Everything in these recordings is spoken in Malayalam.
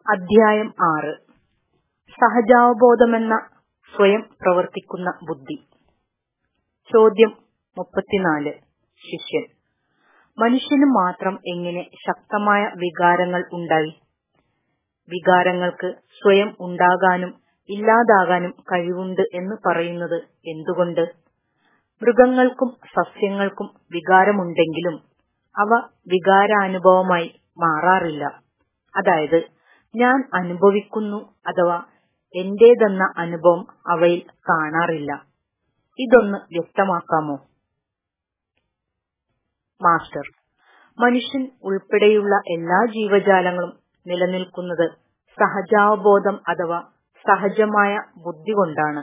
അധ്യായം ആറ് സഹജാവബോധമെന്ന സ്വയം പ്രവർത്തിക്കുന്ന ബുദ്ധി ചോദ്യം മുപ്പത്തിനാല് ശിഷ്യൻ മനുഷ്യന് മാത്രം എങ്ങനെ ശക്തമായ വികാരങ്ങൾ ഉണ്ടായി വികാരങ്ങൾക്ക് സ്വയം ഉണ്ടാകാനും ഇല്ലാതാകാനും കഴിവുണ്ട് എന്ന് പറയുന്നത് എന്തുകൊണ്ട് മൃഗങ്ങൾക്കും സസ്യങ്ങൾക്കും വികാരമുണ്ടെങ്കിലും അവ വികാരാനുഭവമായി മാറാറില്ല അതായത് ഞാൻ അനുഭവിക്കുന്നു അഥവാ എന്റേതെന്ന അനുഭവം അവയിൽ കാണാറില്ല ഇതൊന്ന് വ്യക്തമാക്കാമോ മാസ്റ്റർ മനുഷ്യൻ ഉൾപ്പെടെയുള്ള എല്ലാ ജീവജാലങ്ങളും നിലനിൽക്കുന്നത് സഹജാവബോധം അഥവാ സഹജമായ ബുദ്ധി കൊണ്ടാണ്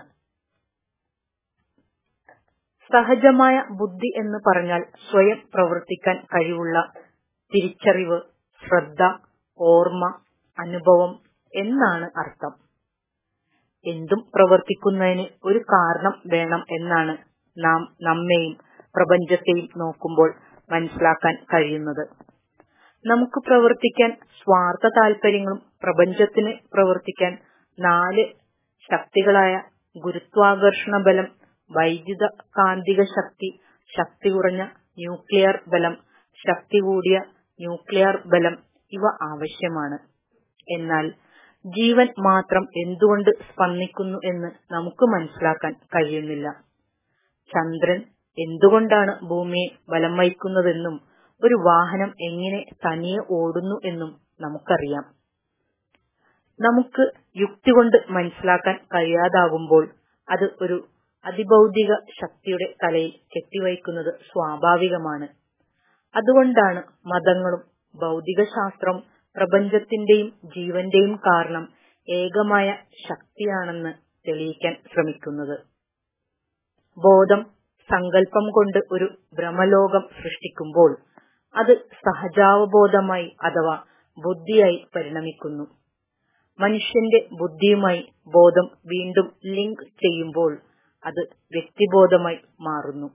സഹജമായ ബുദ്ധി എന്ന് പറഞ്ഞാൽ സ്വയം പ്രവർത്തിക്കാൻ കഴിവുള്ള തിരിച്ചറിവ് ശ്രദ്ധ ഓർമ്മ അനുഭവം എന്നാണ് അർത്ഥം എന്തും പ്രവർത്തിക്കുന്നതിന് ഒരു കാരണം വേണം എന്നാണ് നാം നമ്മെയും പ്രപഞ്ചത്തെയും നോക്കുമ്പോൾ മനസ്സിലാക്കാൻ കഴിയുന്നത് നമുക്ക് പ്രവർത്തിക്കാൻ സ്വാർത്ഥ താല്പര്യങ്ങളും പ്രപഞ്ചത്തിന് പ്രവർത്തിക്കാൻ നാല് ശക്തികളായ ഗുരുത്വാകർഷണ ബലം വൈദ്യുത കാന്തിക ശക്തി ശക്തി കുറഞ്ഞ ന്യൂക്ലിയർ ബലം ശക്തി കൂടിയ ന്യൂക്ലിയർ ബലം ഇവ ആവശ്യമാണ് എന്നാൽ ജീവൻ മാത്രം എന്തുകൊണ്ട് സ്പന്ദിക്കുന്നു എന്ന് നമുക്ക് മനസ്സിലാക്കാൻ കഴിയുന്നില്ല ചന്ദ്രൻ എന്തുകൊണ്ടാണ് ഭൂമിയെ വലം വയ്ക്കുന്നതെന്നും ഒരു വാഹനം എങ്ങനെ തനിയെ ഓടുന്നു എന്നും നമുക്കറിയാം നമുക്ക് യുക്തി കൊണ്ട് മനസ്സിലാക്കാൻ കഴിയാതാകുമ്പോൾ അത് ഒരു അതിഭൗതിക ശക്തിയുടെ തലയിൽ കെട്ടിവയ്ക്കുന്നത് സ്വാഭാവികമാണ് അതുകൊണ്ടാണ് മതങ്ങളും ഭൗതികശാസ്ത്രവും പ്രപഞ്ചത്തിന്റെയും ജീവന്റെയും കാരണം ഏകമായ ശക്തിയാണെന്ന് തെളിയിക്കാൻ ശ്രമിക്കുന്നത് ബോധം സങ്കല്പം കൊണ്ട് ഒരു ഭ്രമലോകം സൃഷ്ടിക്കുമ്പോൾ അത് സഹജാവബോധമായി അഥവാ ബുദ്ധിയായി പരിണമിക്കുന്നു മനുഷ്യന്റെ ബുദ്ധിയുമായി ബോധം വീണ്ടും ലിങ്ക് ചെയ്യുമ്പോൾ അത് വ്യക്തിബോധമായി മാറുന്നു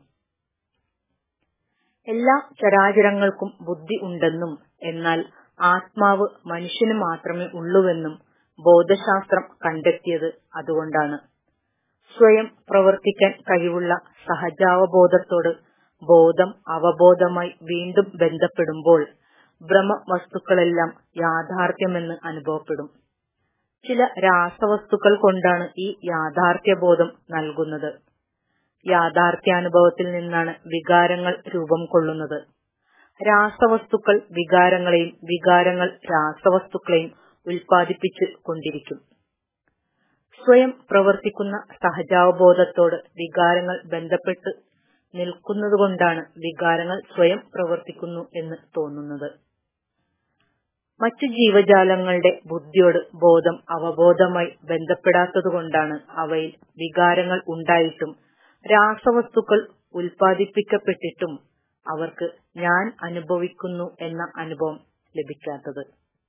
എല്ലാ ചരാചരങ്ങൾക്കും ബുദ്ധി ഉണ്ടെന്നും എന്നാൽ ആത്മാവ് മനുഷ്യന് മാത്രമേ ഉള്ളുവെന്നും ബോധശാസ്ത്രം കണ്ടെത്തിയത് അതുകൊണ്ടാണ് സ്വയം പ്രവർത്തിക്കാൻ കഴിവുള്ള സഹജാവബോധത്തോട് ബോധം അവബോധമായി വീണ്ടും ബന്ധപ്പെടുമ്പോൾ ഭ്രമ വസ്തുക്കളെല്ലാം യാഥാർത്ഥ്യമെന്ന് അനുഭവപ്പെടും ചില രാസവസ്തുക്കൾ കൊണ്ടാണ് ഈ യാഥാർത്ഥ്യബോധം നൽകുന്നത് യാഥാർത്ഥ്യാനുഭവത്തിൽ നിന്നാണ് വികാരങ്ങൾ രൂപം കൊള്ളുന്നത് രാസവസ്തുക്കൾ വികാരങ്ങളെയും വികാരങ്ങൾ രാസവസ്തുക്കളെയും ഉൽപ്പാദിപ്പിച്ചു കൊണ്ടിരിക്കും സ്വയം പ്രവർത്തിക്കുന്ന സഹജാവബോധത്തോട് വികാരങ്ങൾ ബന്ധപ്പെട്ട് നിൽക്കുന്നതുകൊണ്ടാണ് വികാരങ്ങൾ സ്വയം പ്രവർത്തിക്കുന്നു എന്ന് തോന്നുന്നത് മറ്റു ജീവജാലങ്ങളുടെ ബുദ്ധിയോട് ബോധം അവബോധമായി ബന്ധപ്പെടാത്തതുകൊണ്ടാണ് അവയിൽ വികാരങ്ങൾ ഉണ്ടായിട്ടും രാസവസ്തുക്കൾ ഉൽപ്പാദിപ്പിക്കപ്പെട്ടിട്ടും അവർക്ക് ഞാൻ അനുഭവിക്കുന്നു എന്ന അനുഭവം ലഭിക്കാത്തത്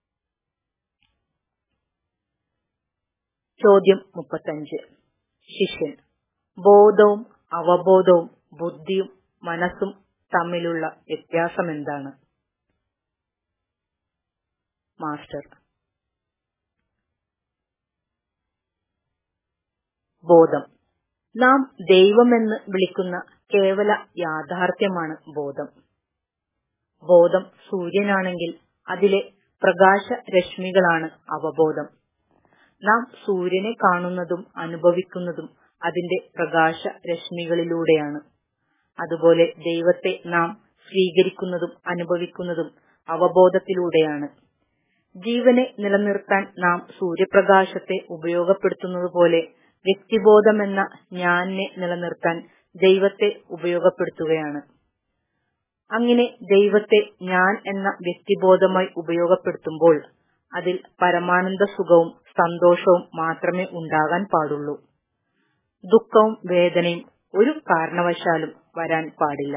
ചോദ്യം മുപ്പത്തഞ്ച് ശിഷ്യൻ ബോധവും അവബോധവും ബുദ്ധിയും മനസ്സും തമ്മിലുള്ള വ്യത്യാസം എന്താണ് മാസ്റ്റർ ബോധം നാം ദൈവമെന്ന് വിളിക്കുന്ന കേവല യാഥാർത്ഥ്യമാണ് ബോധം ബോധം സൂര്യനാണെങ്കിൽ അതിലെ പ്രകാശ രശ്മികളാണ് അവബോധം നാം സൂര്യനെ കാണുന്നതും അനുഭവിക്കുന്നതും അതിന്റെ പ്രകാശ രശ്മികളിലൂടെയാണ് അതുപോലെ ദൈവത്തെ നാം സ്വീകരിക്കുന്നതും അനുഭവിക്കുന്നതും അവബോധത്തിലൂടെയാണ് ജീവനെ നിലനിർത്താൻ നാം സൂര്യപ്രകാശത്തെ ഉപയോഗപ്പെടുത്തുന്നത് പോലെ വ്യക്തിബോധമെന്ന ഞാനെ നിലനിർത്താൻ ദൈവത്തെ ഉപയോഗപ്പെടുത്തുകയാണ് അങ്ങനെ ദൈവത്തെ ഞാൻ എന്ന വ്യക്തിബോധമായി ഉപയോഗപ്പെടുത്തുമ്പോൾ അതിൽ പരമാനന്ദ സുഖവും സന്തോഷവും മാത്രമേ ഉണ്ടാകാൻ പാടുള്ളൂ ദുഃഖവും വേദനയും ഒരു കാരണവശാലും വരാൻ പാടില്ല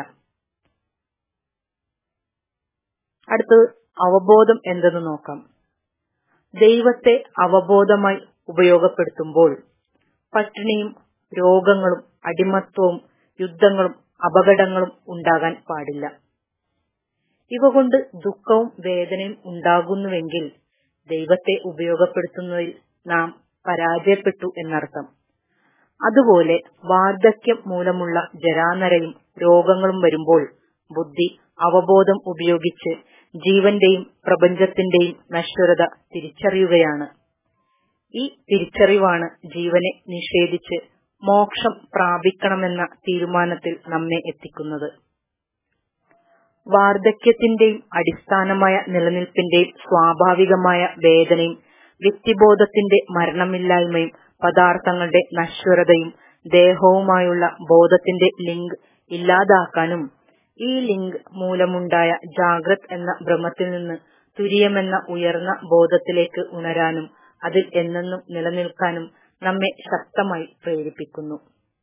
അടുത്തത് അവബോധം എന്തെന്ന് നോക്കാം ദൈവത്തെ അവബോധമായി ഉപയോഗപ്പെടുത്തുമ്പോൾ പട്ടിണിയും രോഗങ്ങളും അടിമത്വവും യുദ്ധങ്ങളും അപകടങ്ങളും ഉണ്ടാകാൻ പാടില്ല ഇവ കൊണ്ട് ദുഃഖവും വേദനയും ഉണ്ടാകുന്നുവെങ്കിൽ ദൈവത്തെ ഉപയോഗപ്പെടുത്തുന്നതിൽ നാം പരാജയപ്പെട്ടു എന്നർത്ഥം അതുപോലെ വാർദ്ധക്യം മൂലമുള്ള ജരാനരയും രോഗങ്ങളും വരുമ്പോൾ ബുദ്ധി അവബോധം ഉപയോഗിച്ച് ജീവന്റെയും പ്രപഞ്ചത്തിന്റെയും നശ്വരത തിരിച്ചറിയുകയാണ് ഈ തിരിച്ചറിവാണ് ജീവനെ നിഷേധിച്ച് മോക്ഷം പ്രാപിക്കണമെന്ന തീരുമാനത്തിൽ നമ്മെ എത്തിക്കുന്നത് വാർദ്ധക്യത്തിന്റെയും അടിസ്ഥാനമായ നിലനിൽപ്പിന്റെയും സ്വാഭാവികമായ വേദനയും വ്യക്തിബോധത്തിന്റെ മരണമില്ലായ്മയും പദാർത്ഥങ്ങളുടെ നശ്വരതയും ദേഹവുമായുള്ള ബോധത്തിന്റെ ലിങ്ക് ഇല്ലാതാക്കാനും ഈ ലിങ്ക് മൂലമുണ്ടായ ജാഗ്രത് എന്ന ഭ്രമത്തിൽ നിന്ന് തുര്യമെന്ന ഉയർന്ന ബോധത്തിലേക്ക് ഉണരാനും അതിൽ എന്നെന്നും നിലനിൽക്കാനും നമ്മെ ശക്തമായി പ്രേരിപ്പിക്കുന്നു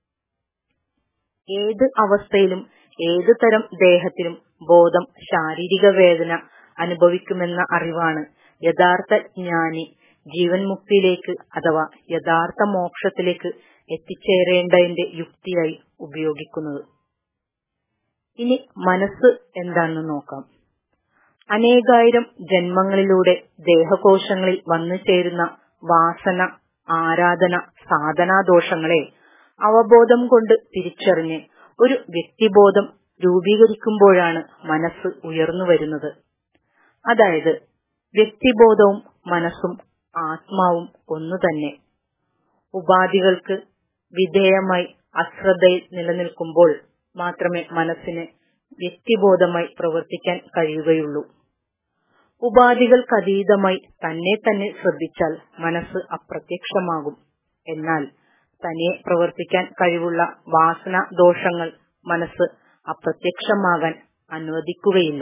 ഏത് അവസ്ഥയിലും ഏത് തരം ദേഹത്തിലും ബോധം ശാരീരിക വേദന അനുഭവിക്കുമെന്ന അറിവാണ് യഥാർത്ഥ ജ്ഞാനി ജീവൻ മുക്തിയിലേക്ക് അഥവാ യഥാർത്ഥ മോക്ഷത്തിലേക്ക് എത്തിച്ചേരേണ്ടതിന്റെ യുക്തിയായി ഉപയോഗിക്കുന്നത് ഇനി മനസ്സ് എന്താണെന്ന് നോക്കാം അനേകായിരം ജന്മങ്ങളിലൂടെ ദേഹകോശങ്ങളിൽ വന്നു ചേരുന്ന വാസന ആരാധന സാധനാദോഷങ്ങളെ അവബോധം കൊണ്ട് തിരിച്ചറിഞ്ഞ് ഒരു വ്യക്തിബോധം രൂപീകരിക്കുമ്പോഴാണ് മനസ്സ് ഉയർന്നു വരുന്നത് അതായത് വ്യക്തിബോധവും മനസ്സും ആത്മാവും ഒന്നു തന്നെ ഉപാധികൾക്ക് വിധേയമായി അശ്രദ്ധയിൽ നിലനിൽക്കുമ്പോൾ മാത്രമേ മനസ്സിന് വ്യക്തിബോധമായി പ്രവർത്തിക്കാൻ കഴിയുകയുള്ളൂ ഉപാധികൾക്കതീതമായി തന്നെ തന്നെ ശ്രദ്ധിച്ചാൽ മനസ്സ് അപ്രത്യക്ഷമാകും എന്നാൽ തനിയെ പ്രവർത്തിക്കാൻ കഴിവുള്ള വാസന ദോഷങ്ങൾ മനസ്സ് അപ്രത്യക്ഷമാകാൻ അനുവദിക്കുകയില്ല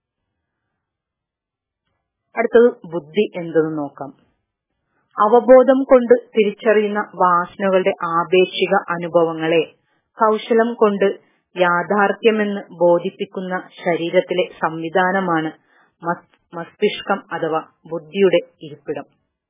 അടുത്തത് ബുദ്ധി എന്തെന്ന് നോക്കാം അവബോധം കൊണ്ട് തിരിച്ചറിയുന്ന വാസനകളുടെ ആപേക്ഷിക അനുഭവങ്ങളെ കൗശലം കൊണ്ട് യാഥാർത്ഥ്യമെന്ന് ബോധിപ്പിക്കുന്ന ശരീരത്തിലെ സംവിധാനമാണ് മസ്തിഷ്കം അഥവാ ബുദ്ധിയുടെ ഇരിപ്പിടം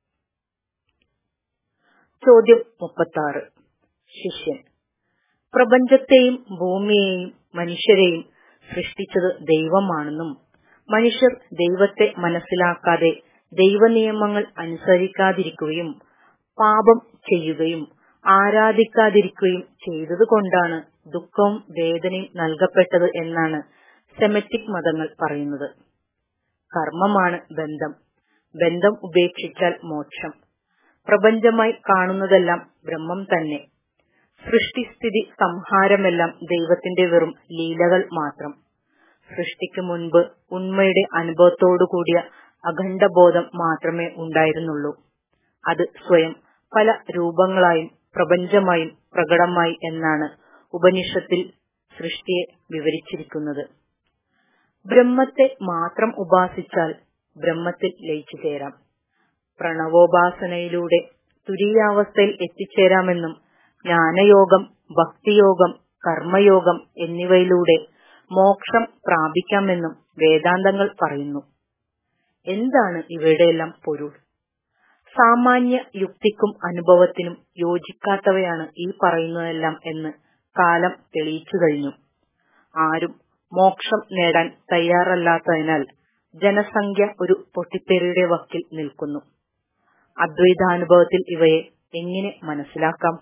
ചോദ്യം മുപ്പത്തി ശിഷ്യൻ പ്രപഞ്ചത്തെയും ഭൂമിയെയും മനുഷ്യരെയും സൃഷ്ടിച്ചത് ദൈവമാണെന്നും മനുഷ്യർ ദൈവത്തെ മനസ്സിലാക്കാതെ ദൈവനിയമങ്ങൾ അനുസരിക്കാതിരിക്കുകയും പാപം ചെയ്യുകയും ആരാധിക്കാതിരിക്കുകയും ചെയ്തതുകൊണ്ടാണ് ദുഃഖവും വേദനയും നൽകപ്പെട്ടത് എന്നാണ് സെമറ്റിക് മതങ്ങൾ പറയുന്നത് കർമ്മമാണ് ബന്ധം ബന്ധം ഉപേക്ഷിച്ചാൽ മോക്ഷം പ്രപഞ്ചമായി കാണുന്നതെല്ലാം ബ്രഹ്മം തന്നെ സൃഷ്ടിസ്ഥിതി സംഹാരമെല്ലാം ദൈവത്തിന്റെ വെറും ലീലകൾ മാത്രം സൃഷ്ടിക്ക് മുൻപ് ഉണ്മയുടെ അനുഭവത്തോടുകൂടിയ അഖണ്ഡബോധം മാത്രമേ ഉണ്ടായിരുന്നുള്ളൂ അത് സ്വയം പല രൂപങ്ങളായും പ്രപഞ്ചമായും പ്രകടമായി എന്നാണ് ഉപനിഷത്തിൽ സൃഷ്ടിയെ വിവരിച്ചിരിക്കുന്നത് ബ്രഹ്മത്തെ മാത്രം ഉപാസിച്ചാൽ ബ്രഹ്മത്തിൽ ലയിച്ചു ചേരാം പ്രണവോപാസനയിലൂടെ തുരീയാവസ്ഥയിൽ എത്തിച്ചേരാമെന്നും ജ്ഞാനയോഗം ഭക്തിയോഗം കർമ്മയോഗം എന്നിവയിലൂടെ മോക്ഷം പ്രാപിക്കാമെന്നും വേദാന്തങ്ങൾ പറയുന്നു എന്താണ് ഇവയുടെയെല്ലാം പൊരുൾ സാമാന്യ യുക്തിക്കും അനുഭവത്തിനും യോജിക്കാത്തവയാണ് ഈ പറയുന്നതെല്ലാം എന്ന് കാലം തെളിയിച്ചു കഴിഞ്ഞു ആരും മോക്ഷം നേടാൻ തയ്യാറല്ലാത്തതിനാൽ ജനസംഖ്യ ഒരു പൊട്ടിത്തെറിയുടെ വക്കിൽ നിൽക്കുന്നു അദ്വൈതാനുഭവത്തിൽ ഇവയെ എങ്ങനെ മനസ്സിലാക്കാം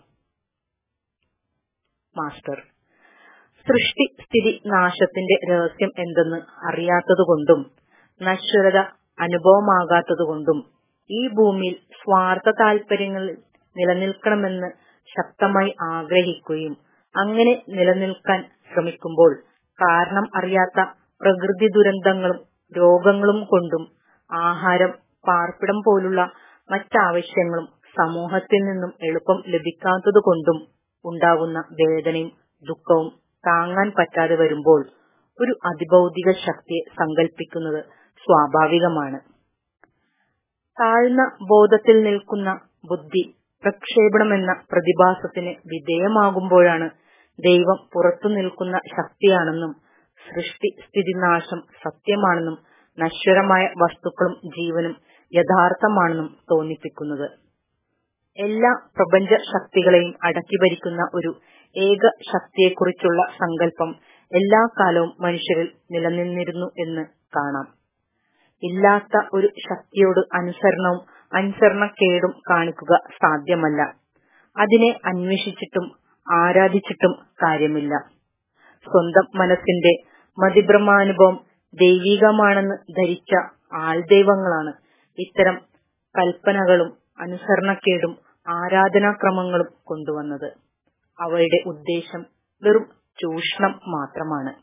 മാസ്റ്റർ സൃഷ്ടി സ്ഥിതി നാശത്തിന്റെ രഹസ്യം എന്തെന്ന് അറിയാത്തതുകൊണ്ടും നശ്വരത അനുഭവമാകാത്തതുകൊണ്ടും ഈ ഭൂമിയിൽ സ്വാർത്ഥ താല്പര്യങ്ങളിൽ നിലനിൽക്കണമെന്ന് ശക്തമായി ആഗ്രഹിക്കുകയും അങ്ങനെ നിലനിൽക്കാൻ ശ്രമിക്കുമ്പോൾ കാരണം അറിയാത്ത പ്രകൃതി ദുരന്തങ്ങളും രോഗങ്ങളും കൊണ്ടും ആഹാരം പാർപ്പിടം പോലുള്ള മറ്റാവശ്യങ്ങളും സമൂഹത്തിൽ നിന്നും എളുപ്പം ലഭിക്കാത്തതുകൊണ്ടും ഉണ്ടാകുന്ന വേദനയും ദുഃഖവും താങ്ങാൻ പറ്റാതെ വരുമ്പോൾ ഒരു അതിഭൗതിക ശക്തിയെ സങ്കല്പിക്കുന്നത് സ്വാഭാവികമാണ് താഴ്ന്ന ബോധത്തിൽ നിൽക്കുന്ന ബുദ്ധി പ്രക്ഷേപണമെന്ന പ്രതിഭാസത്തിന് വിധേയമാകുമ്പോഴാണ് ദൈവം പുറത്തു നിൽക്കുന്ന ശക്തിയാണെന്നും സൃഷ്ടി സ്ഥിതിനാശം സത്യമാണെന്നും നശ്വരമായ വസ്തുക്കളും ജീവനും യഥാർത്ഥമാണെന്നും തോന്നിപ്പിക്കുന്നത് എല്ലാ പ്രപഞ്ച ശക്തികളെയും അടക്കി ഭരിക്കുന്ന ഒരു ഏക ശക്തിയെക്കുറിച്ചുള്ള സങ്കല്പം എല്ലാ കാലവും മനുഷ്യരിൽ നിലനിന്നിരുന്നു എന്ന് കാണാം ഇല്ലാത്ത ഒരു ശക്തിയോട് അനുസരണവും അനുസരണക്കേടും കാണിക്കുക സാധ്യമല്ല അതിനെ അന്വേഷിച്ചിട്ടും ആരാധിച്ചിട്ടും കാര്യമില്ല സ്വന്തം മനസ്സിന്റെ മതിഭ്രമാനുഭവം ദൈവികമാണെന്ന് ധരിച്ച ആൾദൈവങ്ങളാണ് ഇത്തരം കൽപ്പനകളും അനുസരണക്കേടും ആരാധനാക്രമങ്ങളും കൊണ്ടുവന്നത് അവയുടെ ഉദ്ദേശം വെറും ചൂഷണം മാത്രമാണ്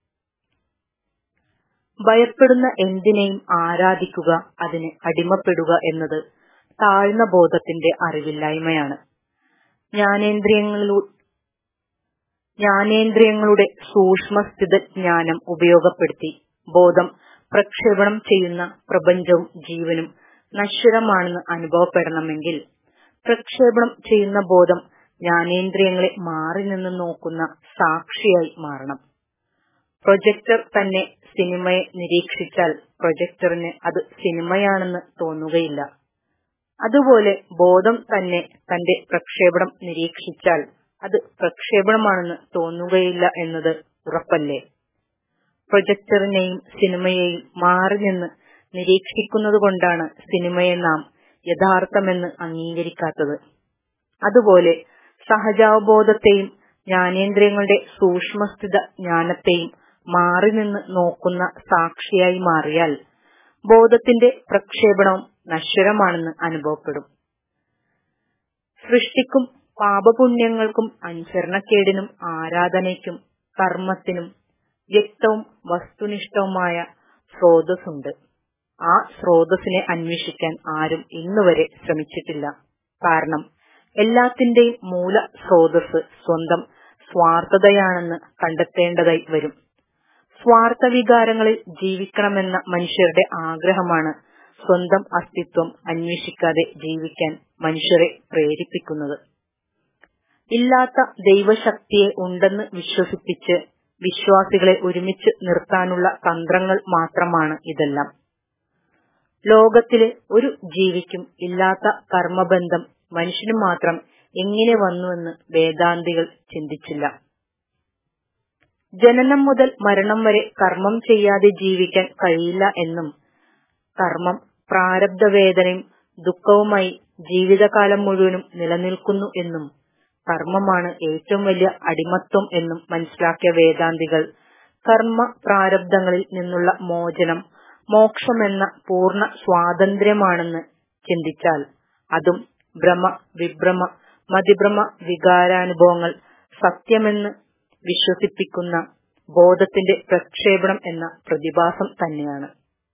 ഭയപ്പെടുന്ന എന്തിനേയും ആരാധിക്കുക അതിന് അടിമപ്പെടുക എന്നത് താഴ്ന്ന ബോധത്തിന്റെ അറിവില്ലായ്മയാണ് ജ്ഞാനേന്ദ്രിയങ്ങളിലൂ ജ്ഞാനേന്ദ്രിയങ്ങളുടെ സൂക്ഷ്മസ്ഥിത ജ്ഞാനം ഉപയോഗപ്പെടുത്തി ബോധം പ്രക്ഷേപണം ചെയ്യുന്ന പ്രപഞ്ചവും ജീവനും നശ്വരമാണെന്ന് അനുഭവപ്പെടണമെങ്കിൽ പ്രക്ഷേപണം ചെയ്യുന്ന ബോധം ജ്ഞാനേന്ദ്രിയങ്ങളെ മാറി നിന്ന് നോക്കുന്ന സാക്ഷിയായി മാറണം പ്രൊജക്ടർ തന്നെ സിനിമയെ നിരീക്ഷിച്ചാൽ പ്രൊജക്ടറിന് അത് സിനിമയാണെന്ന് തോന്നുകയില്ല അതുപോലെ ബോധം തന്നെ തന്റെ പ്രക്ഷേപണം നിരീക്ഷിച്ചാൽ അത് പ്രക്ഷേപണമാണെന്ന് തോന്നുകയില്ല എന്നത് ഉറപ്പല്ലേ പ്രൊജക്ടറിനെയും സിനിമയെയും മാറി നിന്ന് നിരീക്ഷിക്കുന്നത് കൊണ്ടാണ് സിനിമയെ നാം യഥാർത്ഥമെന്ന് അംഗീകരിക്കാത്തത് അതുപോലെ സഹജാവബോധത്തെയും ജ്ഞാനേന്ദ്രിയങ്ങളുടെ സൂക്ഷ്മസ്ഥിത ജ്ഞാനത്തെയും മാറി നിന്ന് നോക്കുന്ന സാക്ഷിയായി മാറിയാൽ ബോധത്തിന്റെ പ്രക്ഷേപണവും നശ്വരമാണെന്ന് അനുഭവപ്പെടും സൃഷ്ടിക്കും പാപപുണ്യങ്ങൾക്കും അനുസരണക്കേടിനും ആരാധനയ്ക്കും കർമ്മത്തിനും വ്യക്തവും വസ്തുനിഷ്ഠവുമായ സ്രോതസ്സുണ്ട് ആ സ്രോതസ്സിനെ അന്വേഷിക്കാൻ ആരും ഇന്നുവരെ ശ്രമിച്ചിട്ടില്ല കാരണം എല്ലാത്തിന്റെയും മൂല സ്രോതസ് സ്വന്തം സ്വാർത്ഥതയാണെന്ന് കണ്ടെത്തേണ്ടതായി വരും സ്വാർത്ഥ വികാരങ്ങളിൽ ജീവിക്കണമെന്ന മനുഷ്യരുടെ ആഗ്രഹമാണ് സ്വന്തം അസ്തിത്വം അന്വേഷിക്കാതെ ജീവിക്കാൻ മനുഷ്യരെ പ്രേരിപ്പിക്കുന്നത് ഇല്ലാത്ത ദൈവശക്തിയെ ഉണ്ടെന്ന് വിശ്വസിപ്പിച്ച് വിശ്വാസികളെ ഒരുമിച്ച് നിർത്താനുള്ള തന്ത്രങ്ങൾ മാത്രമാണ് ഇതെല്ലാം ലോകത്തിലെ ഒരു ജീവിക്കും ഇല്ലാത്ത കർമ്മബന്ധം മനുഷ്യന് മാത്രം എങ്ങനെ വന്നുവെന്ന് വേദാന്തികൾ ചിന്തിച്ചില്ല ജനനം മുതൽ മരണം വരെ കർമ്മം ചെയ്യാതെ ജീവിക്കാൻ കഴിയില്ല എന്നും കർമ്മം പ്രാരബ്ധ വേദനയും ദുഃഖവുമായി ജീവിതകാലം മുഴുവനും നിലനിൽക്കുന്നു എന്നും കർമ്മമാണ് ഏറ്റവും വലിയ അടിമത്വം എന്നും മനസ്സിലാക്കിയ വേദാന്തികൾ കർമ്മ പ്രാരബ്ധങ്ങളിൽ നിന്നുള്ള മോചനം മോക്ഷമെന്ന പൂർണ്ണ സ്വാതന്ത്ര്യമാണെന്ന് ചിന്തിച്ചാൽ അതും ഭ്രമ വിഭ്രമ മതിഭ്രമ വികാരാനുഭവങ്ങൾ സത്യമെന്ന് വിശ്വസിപ്പിക്കുന്ന ബോധത്തിന്റെ പ്രക്ഷേപണം എന്ന പ്രതിഭാസം തന്നെയാണ്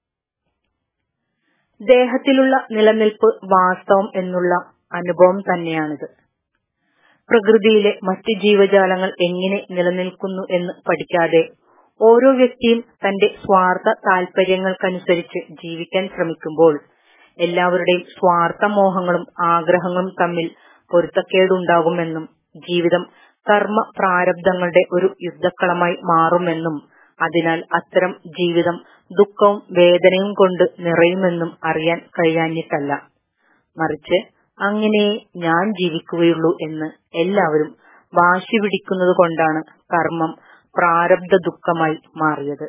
ദേഹത്തിലുള്ള നിലനിൽപ്പ് വാസ്തവം എന്നുള്ള അനുഭവം തന്നെയാണിത് പ്രകൃതിയിലെ മറ്റ് ജീവജാലങ്ങൾ എങ്ങനെ നിലനിൽക്കുന്നു എന്ന് പഠിക്കാതെ ഓരോ വ്യക്തിയും തന്റെ സ്വാർത്ഥ താൽപര്യങ്ങൾക്കനുസരിച്ച് ജീവിക്കാൻ ശ്രമിക്കുമ്പോൾ എല്ലാവരുടെയും സ്വാർത്ഥ മോഹങ്ങളും ആഗ്രഹങ്ങളും തമ്മിൽ പൊരുത്തക്കേടുണ്ടാകുമെന്നും ജീവിതം കർമ്മ പ്രാരബ്ധങ്ങളുടെ ഒരു യുദ്ധക്കളമായി മാറുമെന്നും അതിനാൽ അത്തരം ജീവിതം ദുഃഖവും വേദനയും കൊണ്ട് നിറയുമെന്നും അറിയാൻ കഴിയാഞ്ഞിട്ടല്ല മറിച്ച് അങ്ങനെ ഞാൻ ജീവിക്കുകയുള്ളൂ എന്ന് എല്ലാവരും വാശി പിടിക്കുന്നത് കൊണ്ടാണ് കർമ്മം പ്രാരബ്ധ ദുഃഖമായി മാറിയത്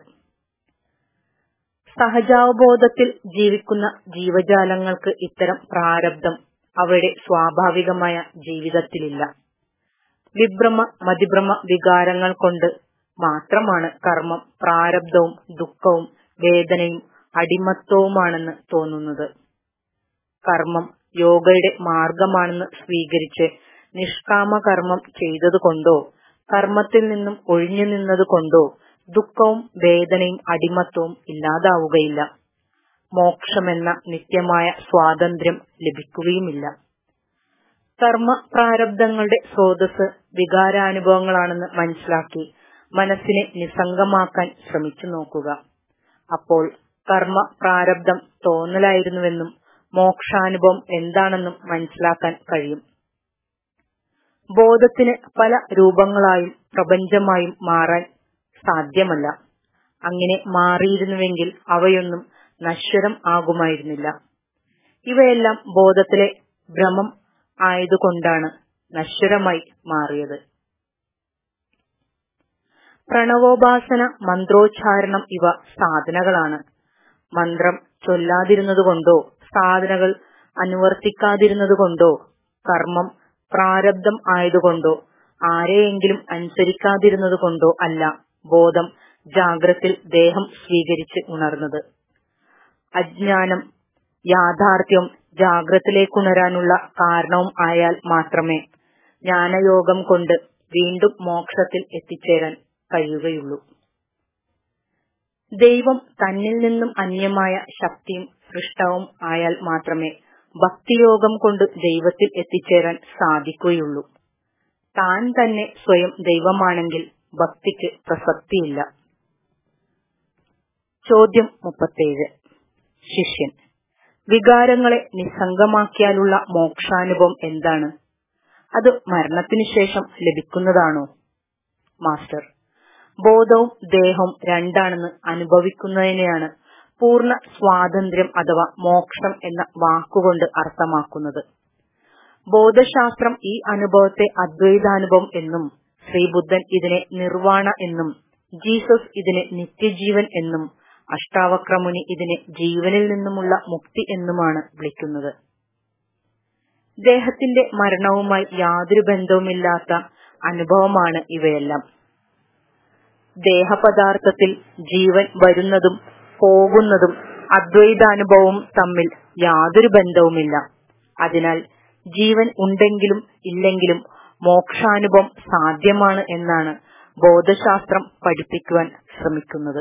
സഹജാവബോധത്തിൽ ജീവിക്കുന്ന ജീവജാലങ്ങൾക്ക് ഇത്തരം പ്രാരബ്ധം അവയുടെ സ്വാഭാവികമായ ജീവിതത്തിലില്ല വിഭ്രമ മതിഭ്രമ വികാരങ്ങൾ കൊണ്ട് മാത്രമാണ് കർമ്മം പ്രാരബ്ധവും ദുഃഖവും വേദനയും അടിമത്വവുമാണെന്ന് തോന്നുന്നത് കർമ്മം യോഗയുടെ മാർഗമാണെന്ന് സ്വീകരിച്ച് നിഷ്കാമ കർമ്മം ചെയ്തതുകൊണ്ടോ കർമ്മത്തിൽ നിന്നും ഒഴിഞ്ഞു നിന്നതുകൊണ്ടോ ദുഃഖവും വേദനയും അടിമത്വവും ഇല്ലാതാവുകയില്ല മോക്ഷമെന്ന നിത്യമായ സ്വാതന്ത്ര്യം ലഭിക്കുകയുമില്ല കർമ്മ പ്രാരബ്ധങ്ങളുടെ സ്രോതസ് വികാരാനുഭവങ്ങളാണെന്ന് മനസ്സിലാക്കി മനസ്സിനെ നിസ്സംഗമാക്കാൻ ശ്രമിച്ചു നോക്കുക അപ്പോൾ കർമ്മ പ്രാരബ്ധം തോന്നലായിരുന്നുവെന്നും മോക്ഷാനുഭവം എന്താണെന്നും മനസ്സിലാക്കാൻ കഴിയും ബോധത്തിന് പല രൂപങ്ങളായും പ്രപഞ്ചമായും മാറാൻ സാധ്യമല്ല അങ്ങനെ മാറിയിരുന്നുവെങ്കിൽ അവയൊന്നും നശ്വരം ആകുമായിരുന്നില്ല ഇവയെല്ലാം ബോധത്തിലെ ഭ്രമം ആയതുകൊണ്ടാണ് നശ്വരമായി മാറിയത് പ്രണവോപാസന മന്ത്രോച്ചാരണം ഇവ സാധനകളാണ് മന്ത്രം ചൊല്ലാതിരുന്നതുകൊണ്ടോ സാധനകൾ അനുവർത്തിക്കാതിരുന്നതുകൊണ്ടോ കർമ്മം പ്രാരബ്ധം ആയതുകൊണ്ടോ ആരെയെങ്കിലും അനുസരിക്കാതിരുന്നതുകൊണ്ടോ അല്ല ബോധം ജാഗ്രത്തിൽ ദേഹം സ്വീകരിച്ച് ഉണർന്നത് അജ്ഞാനം യാഥാർത്ഥ്യം ജാഗ്രത്തിലേക്കുണരാനുള്ള കാരണവും ആയാൽ മാത്രമേ ജ്ഞാനയോഗം കൊണ്ട് വീണ്ടും മോക്ഷത്തിൽ എത്തിച്ചേരാൻ കഴിയുകയുള്ളൂ ദൈവം തന്നിൽ നിന്നും അന്യമായ ശക്തിയും സൃഷ്ടവും ആയാൽ മാത്രമേ ഭക്തിയോഗം കൊണ്ട് ദൈവത്തിൽ എത്തിച്ചേരാൻ സാധിക്കുകയുള്ളൂ താൻ തന്നെ സ്വയം ദൈവമാണെങ്കിൽ ഭക്തിക്ക് പ്രസക്തിയില്ല ചോദ്യം മുപ്പത്തേഴ് ശിഷ്യൻ വികാരങ്ങളെ നിസ്സംഗമാക്കിയാലുള്ള മോക്ഷാനുഭവം എന്താണ് അത് മരണത്തിനു ശേഷം ലഭിക്കുന്നതാണോ മാസ്റ്റർ ബോധവും ദേഹവും രണ്ടാണെന്ന് അനുഭവിക്കുന്നതിനെയാണ് പൂർണ്ണ സ്വാതന്ത്ര്യം അഥവാ മോക്ഷം എന്ന വാക്കുകൊണ്ട് അർത്ഥമാക്കുന്നത് ബോധശാസ്ത്രം ഈ അനുഭവത്തെ അദ്വൈതാനുഭവം എന്നും ശ്രീബുദ്ധൻ ഇതിനെ നിർവാണ എന്നും ജീസസ് ഇതിനെ നിത്യജീവൻ എന്നും അഷ്ടാവക്രമുനി ഇതിനെ ജീവനിൽ നിന്നുമുള്ള മുക്തി എന്നുമാണ് വിളിക്കുന്നത് ദേഹത്തിന്റെ മരണവുമായി യാതൊരു ബന്ധവുമില്ലാത്ത അനുഭവമാണ് ഇവയെല്ലാം ദേഹപദാർത്ഥത്തിൽ ജീവൻ വരുന്നതും പോകുന്നതും അദ്വൈതാനുഭവവും തമ്മിൽ യാതൊരു ബന്ധവുമില്ല അതിനാൽ ജീവൻ ഉണ്ടെങ്കിലും ഇല്ലെങ്കിലും മോക്ഷാനുഭവം സാധ്യമാണ് എന്നാണ് ബോധശാസ്ത്രം പഠിപ്പിക്കുവാൻ ശ്രമിക്കുന്നത്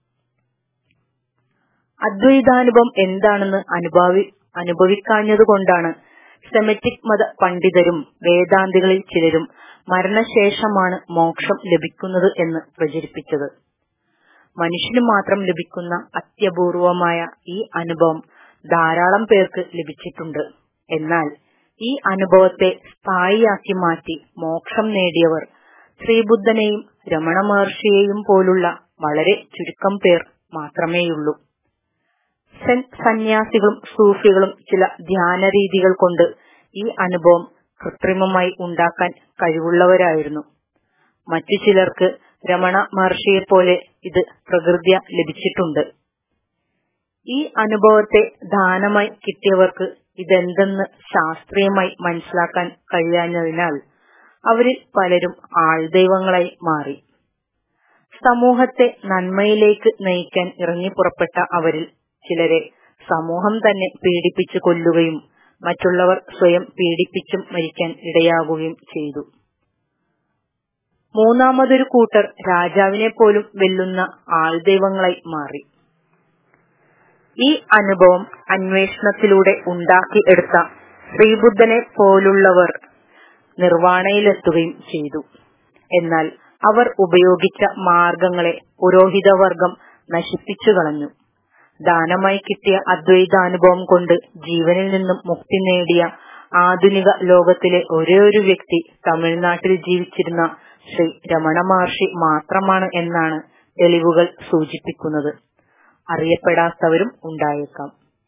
അദ്വൈതാനുഭവം എന്താണെന്ന് അനുഭവി അനുഭവിക്കാഞ്ഞതുകൊണ്ടാണ് സെമറ്റിക് മത പണ്ഡിതരും വേദാന്തികളിൽ ചിലരും മരണശേഷമാണ് മോക്ഷം ലഭിക്കുന്നത് എന്ന് പ്രചരിപ്പിച്ചത് മനുഷ്യന് മാത്രം ലഭിക്കുന്ന അത്യപൂർവമായ ഈ അനുഭവം ധാരാളം പേർക്ക് ലഭിച്ചിട്ടുണ്ട് എന്നാൽ ഈ അനുഭവത്തെ സ്ഥായിയാക്കി മാറ്റി മോക്ഷം നേടിയവർ ശ്രീബുദ്ധനെയും രമണ മഹർഷിയെയും പോലുള്ള വളരെ ചുരുക്കം പേർ മാത്രമേയുള്ളൂ സെൻ സന്യാസികളും സൂഫികളും ചില ധ്യാന രീതികൾ കൊണ്ട് ഈ അനുഭവം കൃത്രിമമായി ഉണ്ടാക്കാൻ കഴിവുള്ളവരായിരുന്നു മറ്റു ചിലർക്ക് രമണ മഹർഷിയെ പോലെ ഇത് പ്രകൃത്യ ലഭിച്ചിട്ടുണ്ട് ഈ അനുഭവത്തെ ദാനമായി കിട്ടിയവർക്ക് ഇതെന്തെന്ന് ശാസ്ത്രീയമായി മനസ്സിലാക്കാൻ കഴിയാഞ്ഞതിനാൽ അവരിൽ പലരും ആൾദൈവങ്ങളായി മാറി സമൂഹത്തെ നന്മയിലേക്ക് നയിക്കാൻ ഇറങ്ങിപ്പുറപ്പെട്ട അവരിൽ ചിലരെ സമൂഹം തന്നെ പീഡിപ്പിച്ചു കൊല്ലുകയും മറ്റുള്ളവർ സ്വയം പീഡിപ്പിച്ചും മരിക്കാൻ ഇടയാകുകയും ചെയ്തു മൂന്നാമതൊരു കൂട്ടർ രാജാവിനെ പോലും വെല്ലുന്ന ആൾദൈവങ്ങളായി മാറി ഈ അനുഭവം അന്വേഷണത്തിലൂടെ ഉണ്ടാക്കി എടുത്ത ശ്രീബുദ്ധനെ പോലുള്ളവർ നിർവാണയിലെത്തുകയും ചെയ്തു എന്നാൽ അവർ ഉപയോഗിച്ച മാർഗങ്ങളെ പുരോഹിതവർഗം നശിപ്പിച്ചു കളഞ്ഞു ദാനമായി കിട്ടിയ അദ്വൈതാനുഭവം കൊണ്ട് ജീവനിൽ നിന്നും മുക്തി നേടിയ ആധുനിക ലോകത്തിലെ ഒരേ ഒരു വ്യക്തി തമിഴ്നാട്ടിൽ ജീവിച്ചിരുന്ന ശ്രീ രമണ മഹർഷി മാത്രമാണ് എന്നാണ് തെളിവുകൾ സൂചിപ്പിക്കുന്നത് അറിയപ്പെടാത്തവരും ഉണ്ടായേക്കാം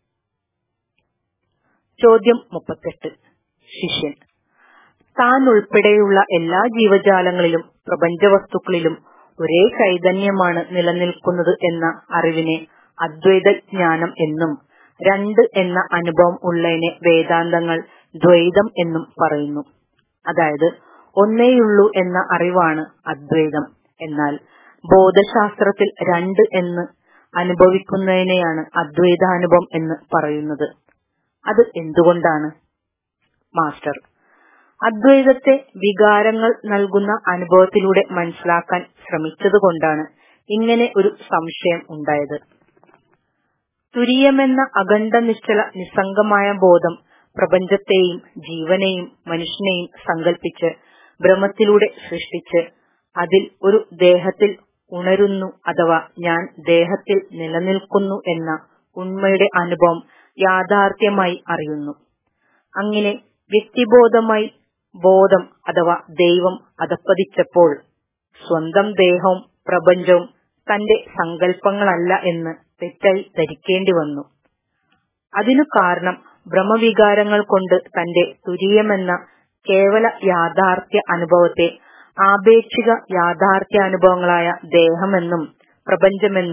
ചോദ്യം മുപ്പത്തെട്ട് ശിഷ്യൻ താൻ ഉൾപ്പെടെയുള്ള എല്ലാ ജീവജാലങ്ങളിലും പ്രപഞ്ചവസ്തുക്കളിലും ഒരേ ചൈതന്യമാണ് നിലനിൽക്കുന്നത് എന്ന അറിവിനെ അദ്വൈത ജ്ഞാനം എന്നും രണ്ട് എന്ന അനുഭവം ഉള്ളതിനെ വേദാന്തങ്ങൾ ദ്വൈതം എന്നും പറയുന്നു അതായത് ഒന്നേയുള്ളൂ എന്ന അറിവാണ് അദ്വൈതം എന്നാൽ ബോധശാസ്ത്രത്തിൽ രണ്ട് എന്ന് അനുഭവിക്കുന്നതിനെയാണ് അദ്വൈതാനുഭവം എന്ന് പറയുന്നത് അത് എന്തുകൊണ്ടാണ് മാസ്റ്റർ അദ്വൈതത്തെ വികാരങ്ങൾ നൽകുന്ന അനുഭവത്തിലൂടെ മനസ്സിലാക്കാൻ ശ്രമിച്ചതുകൊണ്ടാണ് ഇങ്ങനെ ഒരു സംശയം ഉണ്ടായത് തുര്യമെന്ന അഖണ്ഡ നിശ്ചല നിസ്സംഗമായ ബോധം പ്രപഞ്ചത്തെയും ജീവനെയും മനുഷ്യനെയും സങ്കല്പിച്ച് ഭ്രമത്തിലൂടെ സൃഷ്ടിച്ച് അതിൽ ഒരു ദേഹത്തിൽ ഉണരുന്നു അഥവാ ഞാൻ ദേഹത്തിൽ നിലനിൽക്കുന്നു എന്ന ഉണ്മയുടെ അനുഭവം യാഥാർത്ഥ്യമായി അറിയുന്നു അങ്ങനെ വ്യക്തിബോധമായി ബോധം അഥവാ ദൈവം അധപ്പതിച്ചപ്പോൾ സ്വന്തം ദേഹവും പ്രപഞ്ചവും തന്റെ സങ്കല്പങ്ങളല്ല എന്ന് തെറ്റായി ധരിക്കേണ്ടി വന്നു അതിനു കാരണം ഭ്രമവികാരങ്ങൾ കൊണ്ട് തന്റെ തുര്യമെന്ന കേവല യാഥാർത്ഥ്യ അനുഭവത്തെ ആപേക്ഷിക യാഥാർത്ഥ്യ അനുഭവങ്ങളായ ദേഹമെന്നും പ്രപഞ്ചമെന്നും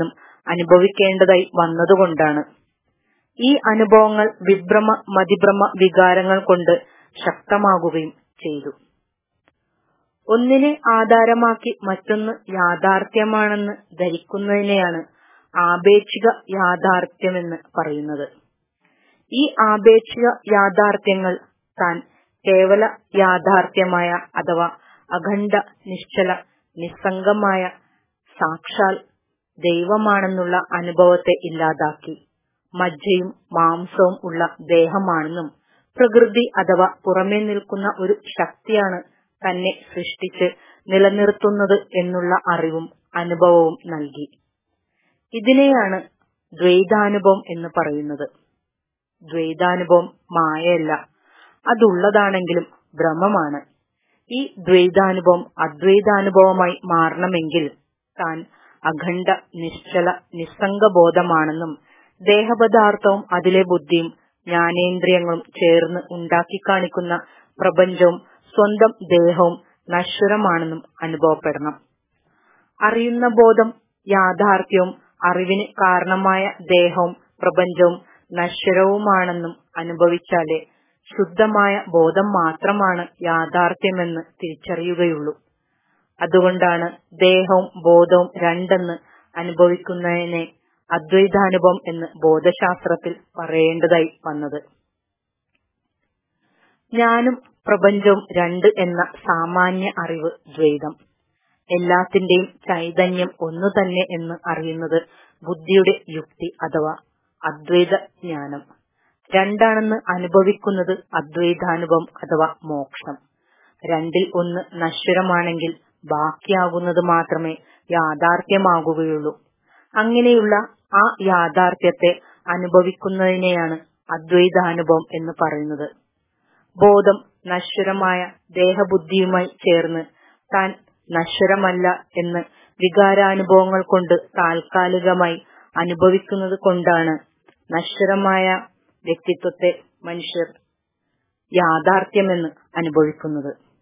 അനുഭവിക്കേണ്ടതായി വന്നതുകൊണ്ടാണ് ഈ അനുഭവങ്ങൾ വിഭ്രമ മതിഭ്രമ വികാരങ്ങൾ കൊണ്ട് ശക്തമാകുകയും ചെയ്തു ഒന്നിനെ ആധാരമാക്കി മറ്റൊന്ന് യാഥാർത്ഥ്യമാണെന്ന് ധരിക്കുന്നതിനെയാണ് ആപേക്ഷിക യാഥാർത്ഥ്യമെന്ന് പറയുന്നത് ഈ ആപേക്ഷിക യാഥാർത്ഥ്യങ്ങൾ താൻ കേവല യാഥാർത്ഥ്യമായ അഥവാ അഖണ്ഡ നിശ്ചല നിസ്സംഗമായ സാക്ഷാൽ ദൈവമാണെന്നുള്ള അനുഭവത്തെ ഇല്ലാതാക്കി മജ്ജയും മാംസവും ഉള്ള ദേഹമാണെന്നും പ്രകൃതി അഥവാ പുറമേ നിൽക്കുന്ന ഒരു ശക്തിയാണ് തന്നെ സൃഷ്ടിച്ച് നിലനിർത്തുന്നത് എന്നുള്ള അറിവും അനുഭവവും നൽകി ഇതിനെയാണ് ദ്വൈതാനുഭവം എന്ന് പറയുന്നത് ദ്വൈതാനുഭവം മായയല്ല അതുള്ളതാണെങ്കിലും ഭ്രമമാണ് ഈ ദ്വൈതാനുഭവം അദ്വൈതാനുഭവമായി മാറണമെങ്കിൽ താൻ അഖണ്ഡ നിശ്ചല നിസ്സംഗബോധമാണെന്നും ദേഹപദാർത്ഥവും അതിലെ ബുദ്ധിയും ജ്ഞാനേന്ദ്രിയങ്ങളും ചേർന്ന് ഉണ്ടാക്കി കാണിക്കുന്ന പ്രപഞ്ചവും സ്വന്തം ദേഹവും നശ്വരമാണെന്നും അനുഭവപ്പെടണം അറിയുന്ന ബോധം യാഥാർത്ഥ്യവും അറിവിന് കാരണമായ ദേഹവും പ്രപഞ്ചവും നശ്വരവുമാണെന്നും അനുഭവിച്ചാലേ ശുദ്ധമായ ബോധം മാത്രമാണ് യാഥാർത്ഥ്യമെന്ന് തിരിച്ചറിയുകയുള്ളൂ അതുകൊണ്ടാണ് ദേഹവും ബോധവും രണ്ടെന്ന് അനുഭവിക്കുന്നതിനെ അദ്വൈതാനുഭവം എന്ന് ബോധശാസ്ത്രത്തിൽ പറയേണ്ടതായി വന്നത് ഞാനും പ്രപഞ്ചവും രണ്ട് എന്ന സാമാന്യ അറിവ് ദ്വൈതം എല്ലാത്തിന്റെയും ചൈതന്യം ഒന്നു തന്നെ എന്ന് അറിയുന്നത് ബുദ്ധിയുടെ യുക്തി അഥവാ അദ്വൈത ജ്ഞാനം രണ്ടാണെന്ന് അനുഭവിക്കുന്നത് അദ്വൈതാനുഭവം അഥവാ മോക്ഷം രണ്ടിൽ ഒന്ന് നശ്വരമാണെങ്കിൽ ബാക്കിയാകുന്നത് മാത്രമേ യാഥാർത്ഥ്യമാകുകയുള്ളൂ അങ്ങനെയുള്ള ആ യാഥാർത്ഥ്യത്തെ അനുഭവിക്കുന്നതിനെയാണ് അദ്വൈതാനുഭവം എന്ന് പറയുന്നത് ബോധം നശ്വരമായ ദേഹബുദ്ധിയുമായി ചേർന്ന് താൻ നശ്വരമല്ല എന്ന് വികാരാനുഭവങ്ങൾ കൊണ്ട് താൽക്കാലികമായി അനുഭവിക്കുന്നത് കൊണ്ടാണ് നശ്വരമായ വ്യക്തിത്വത്തെ മനുഷ്യർ യാഥാർത്ഥ്യമെന്ന് അനുഭവിക്കുന്നത്